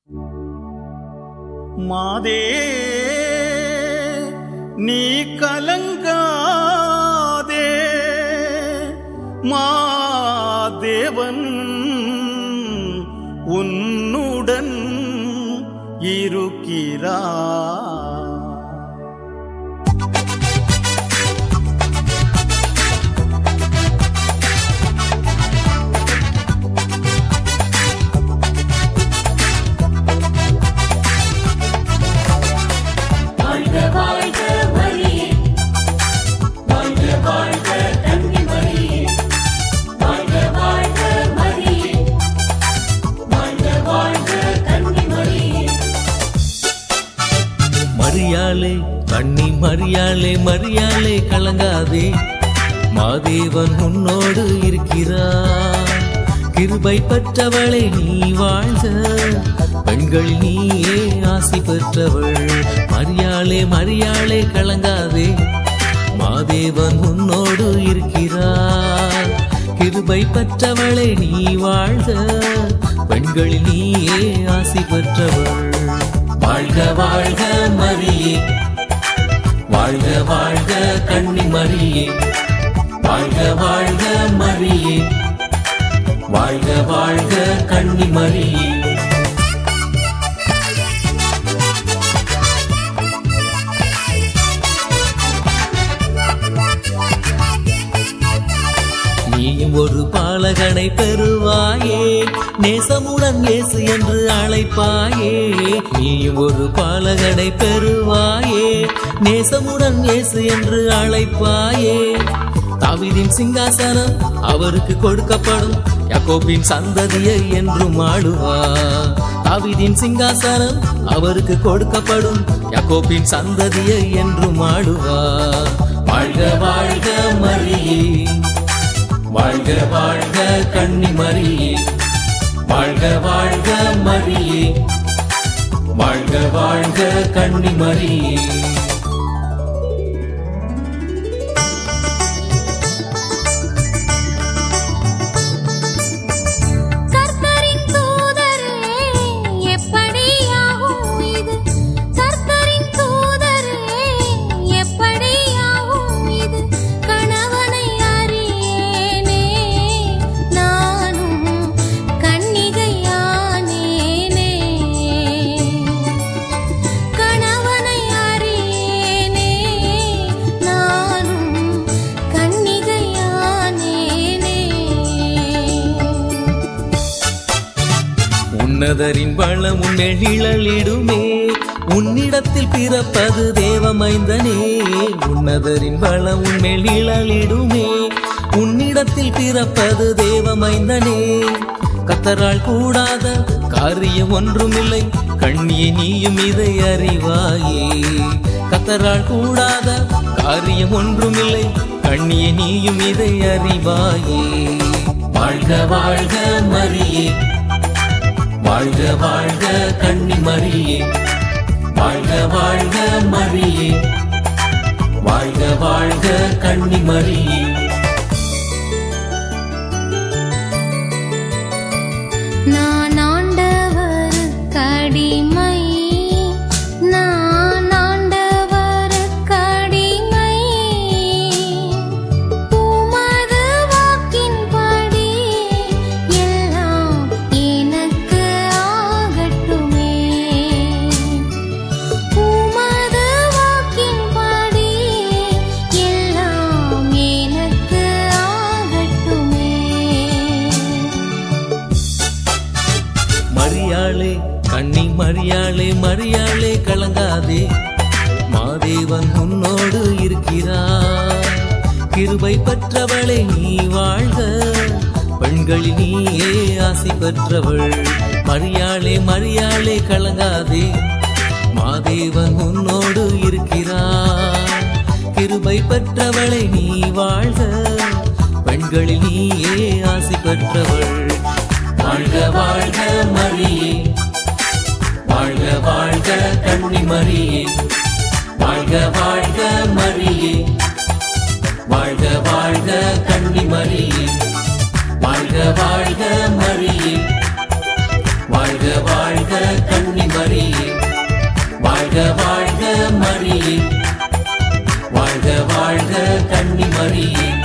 மாதே நீ கலங்காதே மாதேவன் உன்னுடன் இருக்கிறார் வாழ்க வாழ்க மரியே வாழ்க வாழ்க கன்னி மரியே வாழ்க வாழ்க மரியே வாழ்க வாழ்க கன்னி மரியே மரியாளே கண்ணி மரியாளே மரியாளே கலங்காதே மாதேவன் உன்னோடு இருக்கிறார் கிருபை பெற்றவளே நீ வாழ்க பெண்கள் நீயே ஆசி பெற்றவள் மரியாளே மரியாளே கலங்காதே மாதேவன் உன்னோடு இருக்கிறார் கிருபை பெற்றவளே நீ வாழ்க பெண்கள் நீயே ஆசி பெற்றவள் வாழ்க வாழ்க மரியே வாழ்க வாழ்க கண்ணி மரியே வாழ்க வாழ்க மரியே வாழ்க வாழ்க கண்ணி மரியே நீயும் ஒரு பாலகனை பெறுவாயே நேசமுடன் இயேசு என்று அழைப்பாயே நீயும் ஒரு பாலகனை பெறுவாயே நேசமுடன் இயேசு என்று அழைப்பாயே தாவீதின் சிங்காசனம் அவருக்கு கொடுக்கப்படும் யாக்கோபின் சந்ததியை என்றும் ஆளுவார் தாவீதின் சிங்காசனம் அவருக்கு கொடுக்கப்படும் யாக்கோபின் சந்ததியை என்றும் ஆளுவார் வாழ்க வாழ்க மரியே வாழ்க வாழ்க கண்ணி மரியே வாழ்க வாழ்க மரியே வாழ்க வாழ்க கண்ணி மரியே கர்த்தரின் தூதரே எப்படியாகும் இது கர்த்தரின் தூதரே எப்படியாகும் இது கணவனை அறியேனே நானும் கன்னிகையானேனே கணவனை அறியேனே நானும் கன்னிகையானேனே உன்னதரின் வளம் உன்மேல் இழலிடுமே உன்னிடத்தில் பிறப்பது தேவமைந்தனே உன்னதரின் வளம் உன்மேல் இழலிடுமே உன்னிடத்தில் பிறப்பது தேவமைந்தனே கத்தரால் கூடாத காரியம் ஒன்றுமில்லை கண்ணியே நீயும் இதை அறிவாயே கத்தரால் கூடாத காரியம் ஒன்றுமில்லை கண்ணியே நீயும் இதை அறிவாயே வாழ்க வாழ்க மரியே வாழ்க வாழ்க கண்ணி மரியே வாழ்க வாழ்க மரியே வாழ்க வாழ்க கண்ணி மரியே நான் ஆண்டவருக்கு அடிமை நான் ஆண்டவருக்கு அடிமை உமது வாக்கின்படி எல்லாம் எனக்கு ஆகட்டுமே உமது வாக்கின்படி எல்லாம் எனக்கு ஆகட்டுமே மரியாளே கண்ணி மரியாளே மரியாளே கலங்காதே மாதேவன் உன்னோடு இருக்கிறார் கிருபை பெற்றவளே நீ வாழ்க பெண்களில் நீயே ஆசி பெற்றவள் மரியாளே மரியாளே கலங்காதே மாதேவன் உன்னோடு இருக்கிறார் கிருபை பெற்றவளை நீ வாழ்க பெண்களில் நீயே ஆசி பெற்றவள் வாழ்க வாழ்க மரியே வாழ்க வாழ்க கண்ணி மரியே வாழ்க வாழ்க மரியே வாழ்க வாழ்க கண்ணி மரியே வாழ்க வாழ்க மரியே வாழ்க வாழ்க கண்ணி வாழ்க வாழ்க மரியே வாழ்க வாழ்க கன்னி மரியே